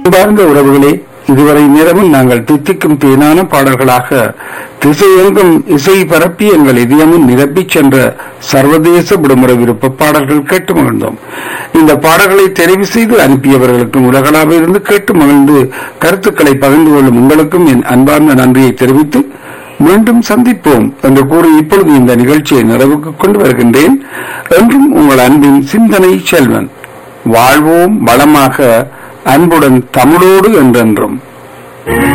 அன்பார்ந்த உறவுகளே இதுவரை நேரமும் நாங்கள் தித்திக்கும் தேனான பாடல்களாக திசையெங்கும் இசை பரப்பி எங்கள் இதயமும் நிரப்பிச் சென்ற சர்வதேச விடுமுறை விருப்ப பாடல்கள் கேட்டு மகிழ்ந்தோம் இந்த பாடல்களை தெரிவு செய்து அனுப்பியவர்களுக்கும் உலகளாக இருந்து கேட்டு மகிழ்ந்து கருத்துக்களை பகிர்ந்து கொள்ளும் உங்களுக்கும் என் அன்பார்ந்த நன்றியை தெரிவித்து மீண்டும் சந்திப்போம் என்று கூறி இப்பொழுது இந்த நிகழ்ச்சியை நிறைவுக்கு கொண்டு வருகின்றேன் என்றும் உங்கள் அன்பின் சிந்தனை செல்வன் வாழ்வோம் வளமாக அன்புடன் தமிழோடு என்றென்றும்